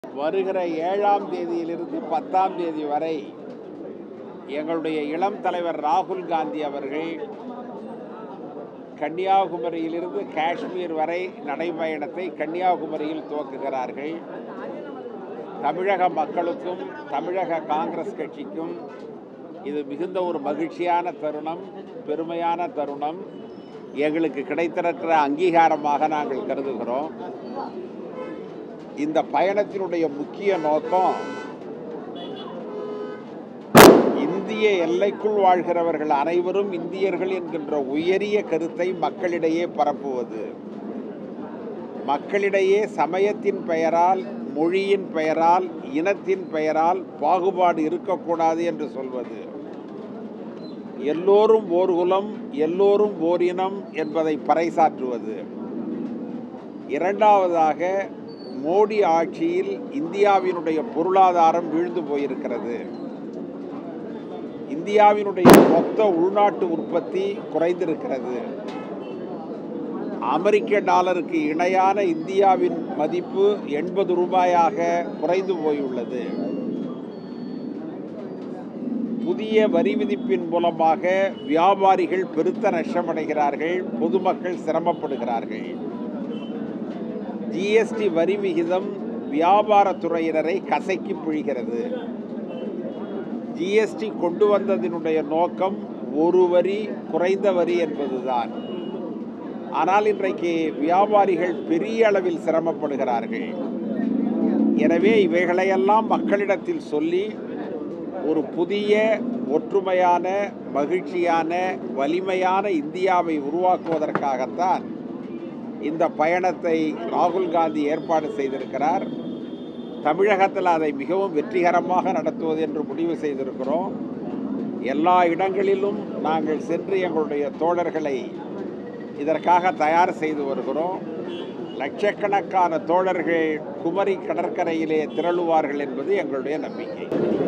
வருகிற ஏழாம் தேதியிலிருந்து பத்தாம் தேதி வரை எங்களுடைய இளம் தலைவர் ராகுல் காந்தி அவர்கள் கன்னியாகுமரியிலிருந்து காஷ்மீர் வரை நடைபயணத்தை கன்னியாகுமரியில் துவக்குகிறார்கள் தமிழக மக்களுக்கும் தமிழக காங்கிரஸ் கட்சிக்கும் இது மிகுந்த ஒரு மகிழ்ச்சியான தருணம் பெருமையான தருணம் எங்களுக்கு கிடைத்திருக்கிற அங்கீகாரமாக நாங்கள் கருதுகிறோம் இந்த பயணத்தினுடைய முக்கிய நோக்கம் இந்திய எல்லைக்குள் வாழ்கிறவர்கள் அனைவரும் இந்தியர்கள் என்கின்ற உயரிய கருத்தை மக்களிடையே பரப்புவது மக்களிடையே சமயத்தின் பெயரால் மொழியின் பெயரால் இனத்தின் பெயரால் பாகுபாடு இருக்கக்கூடாது என்று சொல்வது எல்லோரும் ஓர் குலம் எல்லோரும் ஓர் இனம் என்பதை பறைசாற்றுவது இரண்டாவதாக மோடி ஆட்சியில் இந்தியாவினுடைய பொருளாதாரம் வீழ்ந்து போயிருக்கிறது இந்தியாவினுடைய மொத்த உள்நாட்டு உற்பத்தி குறைந்திருக்கிறது அமெரிக்க டாலருக்கு இணையான இந்தியாவின் மதிப்பு எண்பது ரூபாயாக குறைந்து போயுள்ளது புதிய வரி விதிப்பின் மூலமாக வியாபாரிகள் பெருத்த நஷ்டமடைகிறார்கள் பொதுமக்கள் சிரமப்படுகிறார்கள் ஜிஎஸ்டி வரி விகிதம் வியாபாரத்துறையினரை கசக்கி பிழிகிறது ஜிஎஸ்டி கொண்டு வந்ததினுடைய நோக்கம் ஒரு வரி குறைந்த வரி என்பதுதான் ஆனால் இன்றைக்கு வியாபாரிகள் பெரிய அளவில் சிரமப்படுகிறார்கள் எனவே இவைகளையெல்லாம் மக்களிடத்தில் சொல்லி ஒரு புதிய ஒற்றுமையான மகிழ்ச்சியான வலிமையான இந்தியாவை உருவாக்குவதற்காகத்தான் இந்த பயணத்தை ராகுல் காந்தி ஏற்பாடு செய்திருக்கிறார் தமிழகத்தில் அதை மிகவும் வெற்றிகரமாக நடத்துவது என்று முடிவு செய்திருக்கிறோம் எல்லா இடங்களிலும் நாங்கள் சென்று எங்களுடைய தோழர்களை இதற்காக தயார் செய்து வருகிறோம் லட்சக்கணக்கான தோழர்கள் குமரி கடற்கரையிலே திரளுவார்கள் என்பது எங்களுடைய நம்பிக்கை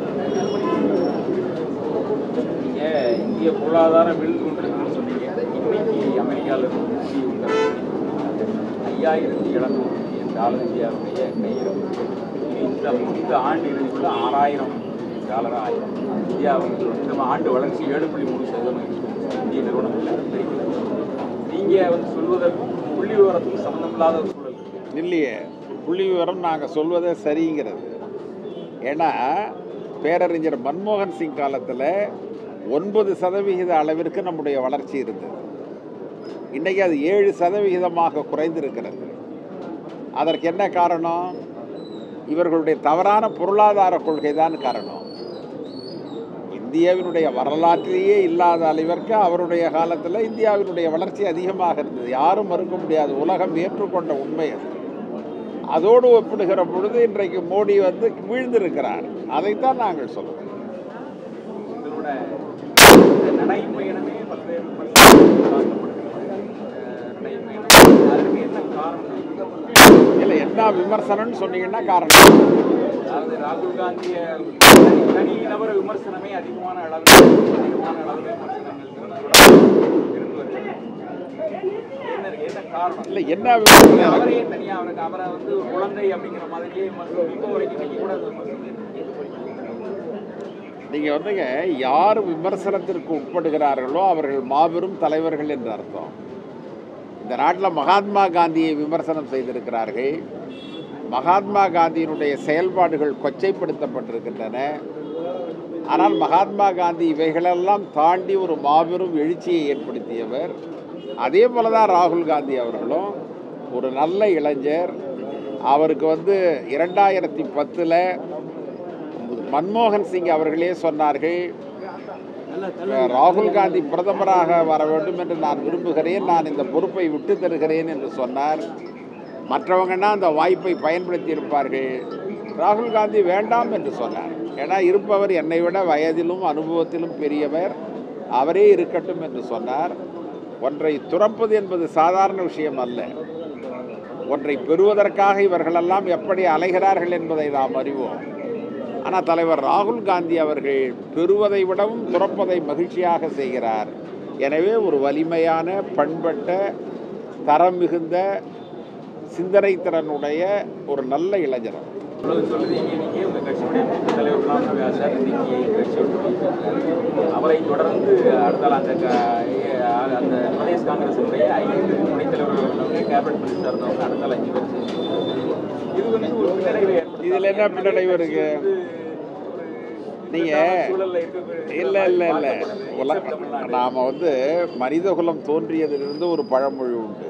நீங்க இந்திய பொருளாதாரம் விழுந்து கொண்டிருக்குன்னு சொன்னீங்க இன்னைக்கு அமெரிக்காவில் இருந்து மோடி உத்தரவு ஐயாயிரத்தி எழுநூறு மில்லியன் டாலர் இந்தியாவுடைய கையிருப்பு இந்த இந்த ஆண்டு இறுதிக்குள்ள ஆறாயிரம் மில்லியன் டாலர் ஆயிரம் இந்தியா வந்து இந்த ஆண்டு வளர்ச்சி ஏழு புள்ளி மூணு சதவீதம் இருக்கும் இந்திய நிறுவனங்கள் தெரிவிக்கிறது நீங்க வந்து சொல்வதற்கும் புள்ளி விவரத்துக்கும் சம்மந்தமில்லாத ஒரு சூழல் இருக்கு இல்லையே புள்ளி விவரம் நாங்கள் சொல்வதே சரிங்கிறது ஏன்னா பேரறிஞர் மன்மோகன் சிங் காலத்தில் ஒன்பது சதவிகித அளவிற்கு நம்முடைய வளர்ச்சி இருந்தது இன்றைக்கி அது ஏழு சதவிகிதமாக குறைந்திருக்கிறது அதற்கு என்ன காரணம் இவர்களுடைய தவறான பொருளாதார கொள்கை தான் காரணம் இந்தியாவினுடைய வரலாற்றிலேயே இல்லாத அளவிற்கு அவருடைய காலத்தில் இந்தியாவினுடைய வளர்ச்சி அதிகமாக இருந்தது யாரும் மறுக்க முடியாது உலகம் ஏற்றுக்கொண்ட உண்மை அது அதோடு ஒப்பிடுகிற பொழுது இன்றைக்கு மோடி வந்து வீழ்ந்திருக்கிறார் அதைத்தான் நாங்கள் சொல்றோம் உங்களோட இந்த நடைப்பயணமே பல்வேறு விமர்சனங்கள் தாக்கப்படுகிறது. அஹ் நடைப்பயணம் அதற்கு என்ன காரணம் இல்லை என்ன விமர்சனம்னு சொன்னீங்கன்னா காரணம் அதாவது ராகுல் காந்திய தனி தனி நபர விமர்சனமே அதிகமான அளவில் அதிகமான அளவில் விமர்சனங்கள் இருந்து வருகிறது என்ன என்ன காரணம் இல்லை என்ன விமர்சனம் எனக்கு- அவரையே தனியா அவருக்கு அவரை வந்து ஒரு குழந்தை அப்படிங்கிற மாதிரியே விமர்சனம் இப்போ வரைக்கும் இன்னைக்கு கூட அது விமர்சனம் இருக்கு. நீங்க வந்துங்க யார் விமர்சனத்திற்கு உட்படுகிறார்களோ அவர்கள் மாபெரும் தலைவர்கள் என்று அர்த்தம் இந்த நாட்டில் மகாத்மா காந்தியை விமர்சனம் செய்திருக்கிறார்கள் மகாத்மா காந்தியினுடைய செயல்பாடுகள் கொச்சைப்படுத்தப்பட்டிருக்கின்றன ஆனால் மகாத்மா காந்தி இவைகளெல்லாம் தாண்டி ஒரு மாபெரும் எழுச்சியை ஏற்படுத்தியவர் அதே போல தான் ராகுல் காந்தி அவர்களும் ஒரு நல்ல இளைஞர் அவருக்கு வந்து இரண்டாயிரத்தி பத்தில் மன்மோகன் சிங் அவர்களே சொன்னார்கள் ராகுல் காந்தி பிரதமராக வர வேண்டும் என்று நான் விரும்புகிறேன் நான் இந்த பொறுப்பை விட்டு தருகிறேன் என்று சொன்னார் மற்றவங்கன்னா அந்த வாய்ப்பை பயன்படுத்தி இருப்பார்கள் ராகுல் காந்தி வேண்டாம் என்று சொன்னார் ஏன்னா இருப்பவர் என்னை விட வயதிலும் அனுபவத்திலும் பெரியவர் அவரே இருக்கட்டும் என்று சொன்னார் ஒன்றை துறப்பது என்பது சாதாரண விஷயம் அல்ல ஒன்றை பெறுவதற்காக இவர்களெல்லாம் எப்படி அலைகிறார்கள் என்பதை நாம் அறிவோம் ஆனால் தலைவர் ராகுல் காந்தி அவர்கள் பெறுவதை விடவும் துறப்பதை மகிழ்ச்சியாக செய்கிறார் எனவே ஒரு வலிமையான பண்பட்ட தரம் மிகுந்த சிந்தனை திறனுடைய ஒரு நல்ல இளைஞர் அவர். இவ்வளவு சொல்லுது இங்கே இன்னைக்கு உங்க கட்சியுடைய மூத்த தலைவர் குலாம் நபி ஆசாத் இன்னைக்கு கட்சியோட வெளியிட்டிருக்காரு. அவரை தொடர்ந்து அடுத்தால அந்த க- ஏ- அந்த பிரதேச காங்கிரசினுடைய ஐந்து துணைத் தலைவர்கள் உள்ளவங்க கேபினட் மினிஸ்டர் இருந்தவங்க அடுத்தால அஞ்சு பேர் சேர்ந்து. இது வந்து ஒரு பின்னடைவை ஏற்படுத்தும். இதுல என்ன பின்னடைவு இருக்கு? நீங்க சூழல்ல இருக்க இல்ல இல்ல இல்ல உலக நாம வந்து மனிதகுலம் தோன்றியதிலிருந்து ஒரு பழமொழி உண்டு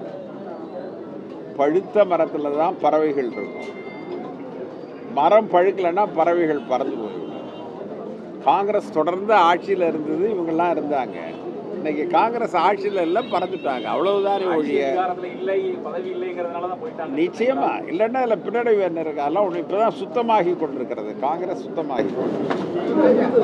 பழுத்த மரத்துல தான் பறவைகள் இருக்கும் மரம் பழுக்கலைன்னா பறவைகள் பறந்து போயிடும் காங்கிரஸ் தொடர்ந்து ஆட்சியில் இருந்தது இவங்கெல்லாம் இருந்தாங்க இன்னைக்கு காங்கிரஸ் ஆட்சியில் இல்லை பறந்துட்டாங்க அவ்வளவுதானே ஒழிய அதிகாரத்துல இல்லை பதவி இல்லைங்கிறதுனால தான் போயிட்டாங்க நிச்சயமா இல்லைன்னா அதில் பின்னடைவு என்ன இருக்கு அதெல்லாம் ஒன்று இப்போ தான் சுத்தமாகி கொண்டிருக்கிறது காங்கிரஸ் சுத்தமாகி கொண்டிருக்கிறது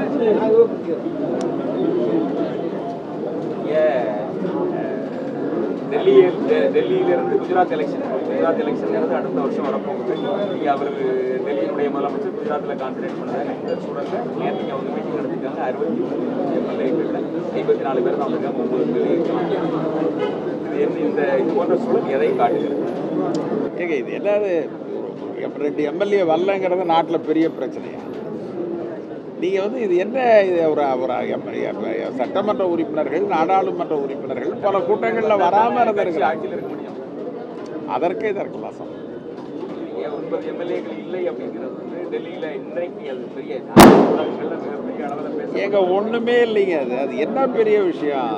டெல்லியில் டெல்லியிலிருந்து குஜராத் எலெக்ஷன் குஜராத் எலெக்ஷன் இருந்து அடுத்த வருஷம் வரப்போகுது இங்கே அவர் டெல்லியினுடைய முதலமைச்சர் குஜராத்தில் கான்சன்ட்ரேட் பண்ணாங்க இந்த சூழலில் நேற்று இங்கே அவங்க மீட்டிங் நடத்திருக்காங்க அறுபத்தி மூணு எம்எல்ஏக்களில் ஐம்பத்தி நாலு பேர் தான் வந்திருக்காங்க ஒன்பது எம்எல்ஏ இது என்ன இந்த இது போன்ற சூழல் எதை காட்டுகிறது ஏங்க இது என்னது எம் ரெண்டு எம்எல்ஏ வரலங்கிறது நாட்டில் பெரிய பிரச்சனையா நீங்கள் வந்து இது என்ன இது ஒரு ஒரு எம் சட்டமன்ற உறுப்பினர்கள் நாடாளுமன்ற உறுப்பினர்கள் பல கூட்டங்களில் வராமல் கட்சி இருந்திருக்கிறாங்க ஆட்சியில் இருக்க முடியும் அதற்கு இதற்கு லாசம் ஏன் ஒன்பது எம்எல்ஏக்கள் இல்லை அப்படிங்கிறது வந்து டெல்லியில் இன்றைக்கு அது பெரிய ஊடகங்கள்ல மிகப்பெரிய அளவில் பேச ஏங்க ஒன்றுமே இல்லைங்க அது அது என்ன பெரிய விஷயம்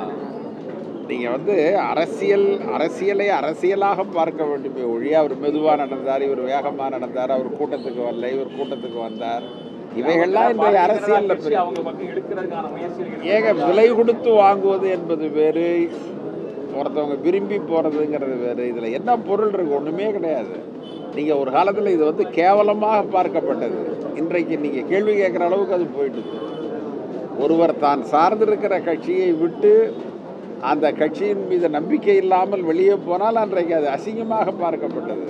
நீங்கள் வந்து அரசியல் அரசியலை அரசியலாக பார்க்க வேண்டுமே ஒழிய அவர் மெதுவாக நடந்தார் இவர் வேகமாக நடந்தார் அவர் கூட்டத்துக்கு வரல இவர் கூட்டத்துக்கு வந்தார் இவைகள்லாம் இன்றைய அரசியலில் கட்சி பெரிய அவங்க பக்கம் எடுக்கிறதுக்கான முயற்சிகள் ஏங்க விலை கொடுத்து வாங்குவது என்பது வேறு ஒருத்தவங்க விரும்பி போகிறதுங்கிறது வேறு இதில் என்ன பொருள் இருக்கு ஒன்றுமே கிடையாது நீங்கள் ஒரு காலத்தில் இது வந்து கேவலமாக பார்க்கப்பட்டது இன்றைக்கு நீங்கள் கேள்வி கேட்குற அளவுக்கு அது போயிட்டுது ஒருவர் தான் சார்ந்திருக்கிற கட்சியை விட்டு அந்த கட்சியின் மீது நம்பிக்கை இல்லாமல் வெளியே போனால் அன்றைக்கு அது அசிங்கமாக பார்க்கப்பட்டது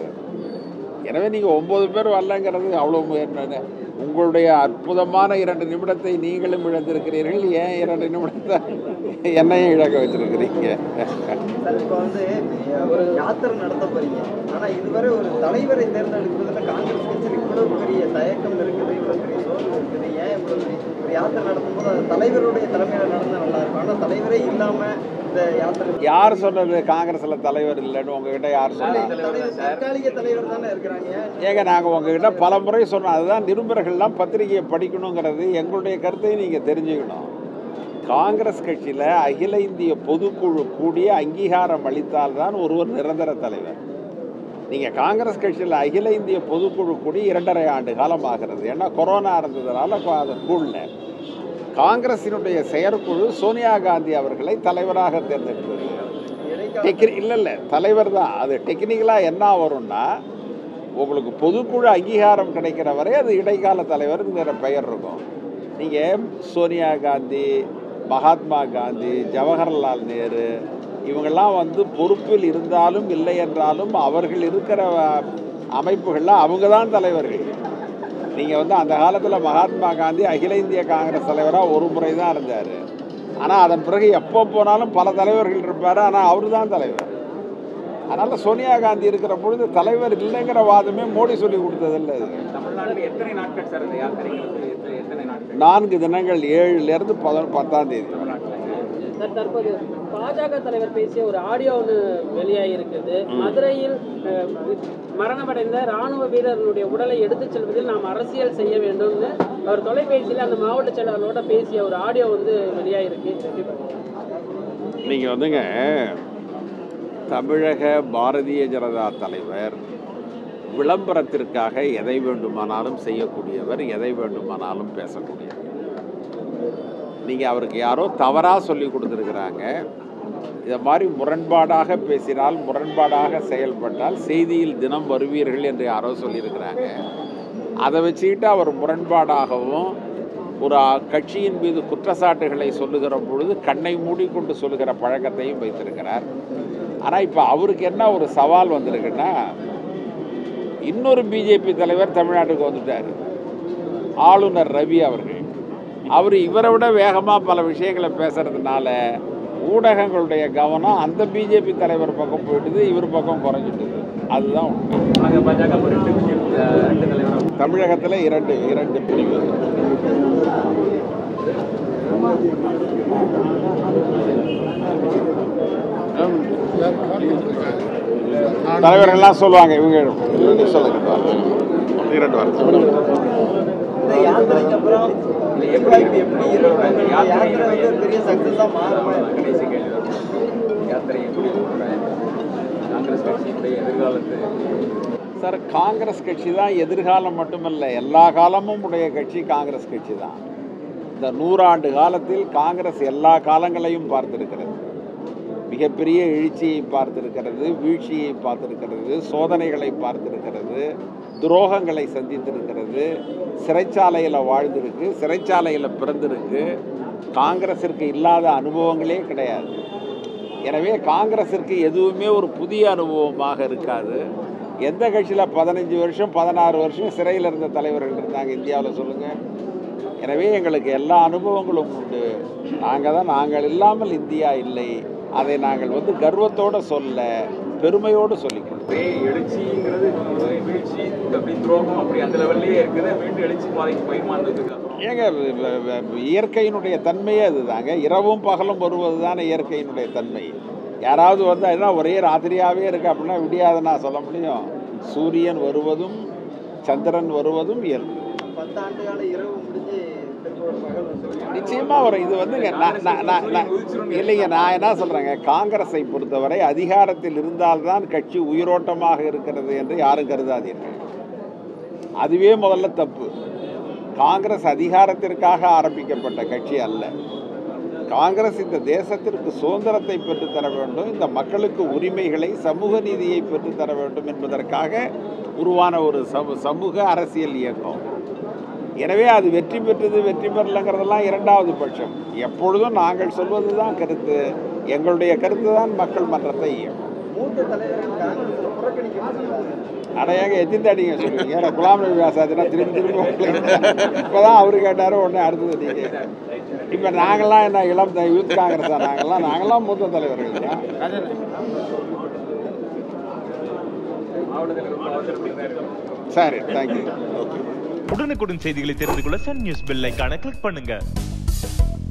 எனவே நீங்கள் ஒம்பது பேர் வரலங்கிறது அவ்வளோ என்ன- உங்களுடைய அற்புதமான இரண்டு நிமிடத்தை நீங்களும் இழந்திருக்கிறீர்கள் ஏன் இரண்டு நிமிடத்தை என்னையும் இழக்க வச்சிருக்கிறீங்க சார் இப்போ வந்து அஹ், ஒரு யாத்திரை நடத்த போறீங்க ஆனா இதுவரை ஒரு தலைவரை தேர்ந்தெடுப்பதில் காங்கிரஸ் கட்சியில் இவ்வளவு பெரிய தயக்கம் இருக்குது இவ்வளவு பெரிய சோர்வு இருக்குது ஏன் இவ்வளவு பெரிய ஒரு யாத்திரை நடத்தும் போது அது தலைவருடைய தலைமையில நடந்தா நல்லா இருக்கும் ஆனா தலைவரே இல்லாம இந்த யாத்திரை யார் சொன்னது காங்கிரஸ்ல தலைவர் இல்லைன்னு உங்ககிட்ட யார் சொன்னாங்க தலைவர் தற்காலிக தலைவர் தானே இருக்கிறாங்க ஏங்க நாங்கள் உங்ககிட்ட பல முறை சொன்னோம் அதுதான் நிருபர்கள்லாம் பத்திரிகையை படிக்கணுங்கிறது எங்களுடைய கருத்தை நீங்கள் தெரிஞ்சுக்கணும் காங்கிரஸ் கட்சியில் அகில இந்திய பொதுக்குழு கூடிய அங்கீகாரம் அளித்தால்தான் ஒருவர் நிரந்தர தலைவர் நீங்கள் காங்கிரஸ் கட்சியில் அகில இந்திய பொதுக்குழு கூடி இரண்டரை ஆண்டு காலம் ஆகிறது ஏன்னா கொரோனா இருந்ததுனால கொ- அது கூடல காங்கிரசினுடைய செயற்குழு சோனியா காந்தி அவர்களை தலைவராக தேர்ந்தெடுத்தது இடைக்கால டெக்னி இல்லை இல்லை தலைவர் தான் அது டெக்னிக்கலாக என்ன வரும்னா உங்களுக்கு பொதுக்குழு அங்கீகாரம் கிடைக்கிற வரை அது இடைக்கால தலைவருங்கிற பெயர் இருக்கும் நீங்கள் சோனியா காந்தி மகாத்மா காந்தி ஜவஹர்லால் நேரு இவங்கெல்லாம் வந்து பொறுப்பில் இருந்தாலும் இல்லை என்றாலும் அவர்கள் இருக்கிற அஹ், அமைப்புகளில் அவங்க தான் தலைவர்கள் நீங்கள் வந்து அந்த காலத்தில் மகாத்மா காந்தி அகில இந்திய காங்கிரஸ் தலைவராக ஒரு முறை தான் இருந்தார் ஆனால் அதன் பிறகு எப்போ போனாலும் பல தலைவர்கள் இருப்பார் ஆனால் அவர் தான் தலைவர் அதனால் சோனியா காந்தி இருக்கிற பொழுது தலைவர் இல்லைங்கிற வாதமே மோடி சொல்லி கொடுத்ததில்ல இது தமிழ்நாட்டில் எத்தனை நாட்கள் சார் இந்த யாத்திரைங்கிறது எத்தனை- எத்தனை நாட்கள் நான்கு தினங்கள் ஏழுலேருந்து பத பத்தாம் தேதி தமிழ்நாட்டில் சார் தற்போது பாஜக தலைவர் பேசிய ஒரு ஆடியோ ஒன்று வெளியாகி இருக்குது மதுரையில் அஹ், மரணமடைந்த ராணுவ வீரர்களுடைய உடலை எடுத்துச் செல்வதில் நாம் அரசியல் செய்ய வேண்டும்னு அவர் தொலைபேசியில் அந்த மாவட்ட செயலாளரோட பேசிய ஒரு ஆடியோ வந்து வெளியாகிருக்கு எப்படி பார்க்கறீங்க? நீங்கள் வந்துங்க தமிழக பாரதிய ஜனதா தலைவர் விளம்பரத்திற்காக எதை வேண்டுமானாலும் செய்யக்கூடியவர் எதை வேண்டுமானாலும் பேசக்கூடியவர் நீங்கள் அவருக்கு யாரோ தவறாக சொல்லி கொடுத்துருக்குறாங்க இதை மாதிரி முரண்பாடாக பேசினால் முரண்பாடாக செயல்பட்டால் செய்தியில் தினம் வருவீர்கள் என்று யாரோ சொல்லியிருக்கிறாங்க அதை வச்சுக்கிட்டு அவர் முரண்பாடாகவும் ஒரு அ- கட்சியின் மீது குற்றச்சாட்டுகளை சொல்லுகிற பொழுது கண்ணை மூடிக்கொண்டு சொல்லுகிற பழக்கத்தையும் வைத்திருக்கிறார் ஆனால் இப்போ அவருக்கு என்ன ஒரு சவால் வந்திருக்குன்னா இன்னொரு பிஜேபி தலைவர் தமிழ்நாட்டுக்கு வந்துட்டார் ஆளுநர் ரவி அவர்கள் அவர் இவரை விட வேகமாக பல விஷயங்களை பேசுறதுனால ஊடகங்களுடைய கவனம் அந்த பிஜேபி தலைவர் பக்கம் போயிட்டுது இவர் பக்கம் குறைஞ்சிட்டுது அதுதான் உண்மை ஆக பாஜக ஒரு ரெண்டு விஷயம் அஹ், ரெண்டு தலைவரும் தமிழகத்தில் இரண்டு இரண்டு பிரிவு தலைவர்கள்லாம் சொல்லுவாங்க இவங்க இரண்டு சொல்லுங்க இரண்டு வார்த்தை இந்த யாத்திரைக்கு அப்புறம் வாய்ப்பு எப்படி இருக்கும் இந்த யாத்திரை வந்து ஒரு பெரிய சக்சஸா மாறுமா கடைசி கேள்வி தான். யாத்திரை எப்படி இருக்கும்? காங்கிரஸ் கட்சியினுடைய எதிர்காலத்து சார் காங்கிரஸ் கட்சி தான் எதிர்காலம் மட்டுமல்ல எல்லா காலமும் உடைய கட்சி காங்கிரஸ் கட்சி தான் இந்த நூறாண்டு காலத்தில் காங்கிரஸ் எல்லா காலங்களையும் பார்த்திருக்கிறது மிகப்பெரிய எழுச்சியை பார்த்திருக்கிறது வீழ்ச்சியை பார்த்திருக்கிறது சோதனைகளை பார்த்திருக்கிறது துரோகங்களை சந்தித்திருக்கிறது சிறைச்சாலையில் வாழ்ந்திருக்கு சிறைச்சாலையில் பிறந்திருக்கு காங்கிரஸிற்கு இல்லாத அனுபவங்களே கிடையாது எனவே காங்கிரஸிற்கு எதுவுமே ஒரு புதிய அனுபவமாக இருக்காது எந்த கட்சியில் பதினஞ்சு வருஷம் பதினாறு வருஷம் சிறையில் இருந்த தலைவர்கள் இருந்தாங்க இந்தியாவில் சொல்லுங்கள் எனவே எங்களுக்கு எல்லா அனுபவங்களும் உண்டு நாங்கள் தான் நாங்கள் இல்லாமல் இந்தியா இல்லை அதை நாங்கள் வந்து கர்வத்தோடு சொல்ல பெருமையோடு சொல்லிக்கிறோம் ஒரே எழுச்சிங்கிறது ஒரு வீழ்ச்சி அப்படி துரோகம் அப்படி அந்த லெவல்லையே இருக்குது மீண்டும் எழுச்சி பாதைக்கு பயிர்மானதுக்கு ஏங்க வ- வ- வ- இயற்கையினுடைய தன்மையே அதுதாங்க இரவும் பகலும் வருவது தானே இயற்கையினுடைய தன்மை யாராவது வந்து அதுதான் ஒரே ராத்திரியாகவே இருக்கு அப்படின்னா விடியாத நான் சொல்ல முடியும் சூரியன் வருவதும் சந்திரன் வருவதும் இயல்பு பத்தாண்டு கால இரவு முடிஞ்சு திரும்ப ஒரு பகல் வந்து நிச்சயமா வரும் இது வந்து நான் நான் நான் நான் இல்லைங்க நான் என்ன சொல்றேங்க காங்கிரஸை பொறுத்தவரை அதிகாரத்தில் இருந்தால்தான் கட்சி உயிரோட்டமாக இருக்கிறது என்று யாரும் கருதாதீர்கள் அதுவே முதல்ல தப்பு காங்கிரஸ் அதிகாரத்திற்காக ஆரம்பிக்கப்பட்ட கட்சி அல்ல காங்கிரஸ் இந்த தேசத்திற்கு சுதந்திரத்தை பெற்றுத்தர வேண்டும் இந்த மக்களுக்கு உரிமைகளை சமூக நீதியை பெற்றுத்தர வேண்டும் என்பதற்காக உருவான ஒரு சமூ சமூக அரசியல் இயக்கம் எனவே அது வெற்றி பெற்றது வெற்றி பெறலைங்கிறதெல்லாம் இரண்டாவது பட்சம் எப்பொழுதும் நாங்கள் சொல்வது தான் கருத்து எங்களுடைய கருத்து தான் மக்கள் மன்றத்தை இயக்கும் மூத்த தலைவர்கள் காங்கிரஸ்ல புறக்கணிக்கப்படுகிறார்கள் அடையாங்க எத்தின் அடிங்க சொல்லுவீங்க ஏன்னா குலாம் நபி ஆசாத்னா திரும்பி திரும்பி இப்போ தான் அவரு கேட்டார் உடனே அடுத்தது நீங்கள் இப்போ நாங்கள்லாம் என்ன இளம் த- யூத் காங்கிரஸா நாங்கள்லாம் நாங்கள்லாம் மூத்த தலைவர்கள் தான் மாவட்ட தலைவர் மாவட்ட தலைவர் சரி தேங்க்யூ ஓகே உடனுக்குடன் செய்திகளை தெரிந்து கொள்ள சன் நியூஸ் பெல் ஐகானை கிளிக் பண்ணுங்க